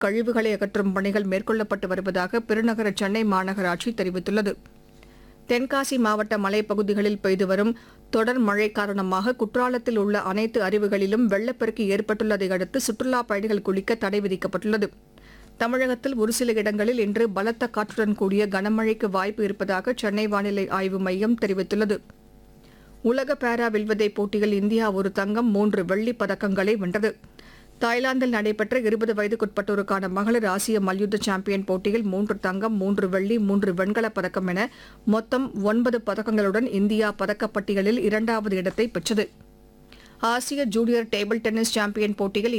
கழிவுகளை அகற்றும் பணிகள் மேற்கொள்ளப்பட்டு வருவதாக பெருநகர சென்னை மாநகராட்சி தெரிவித்துள்ளது தென்காசி மாவட்ட மலைப்பகுதிகளில் பெய்து வரும் தொடர் மழை காரணமாக குற்றாலத்தில் உள்ள அனைத்து அருவிகளிலும் வெள்ளப்பெருக்கு ஏற்பட்டுள்ளதை அடுத்து சுற்றுலாப் பயணிகள் குளிக்க தடை விதிக்கப்பட்டுள்ளது தமிழகத்தில் ஒரு சில இடங்களில் இன்று பலத்த காற்றுடன் கூடிய கனமழைக்கு வாய்ப்பு இருப்பதாக சென்னை வானிலை ஆய்வு மையம் தெரிவித்துள்ளது உலக பாரா வில்வித்தை போட்டியில் இந்தியா ஒரு தங்கம் மூன்று வெள்ளிப் பதக்கங்களை வென்றது தாய்லாந்தில் நடைபெற்ற இருபது வயதுக்குட்பட்டோருக்கான மகளிர் ஆசிய மல்யுத்த சாம்பியன் போட்டியில் மூன்று தங்கம் மூன்று வெள்ளி மூன்று வெண்கலப் பதக்கம் என மொத்தம் ஒன்பது பதக்கங்களுடன் இந்தியா பதக்கப்பட்டியலில் இரண்டாவது இடத்தை பெற்றது ஆசிய ஜூனியர் டேபிள் டென்னிஸ் சாம்பியன் போட்டியில்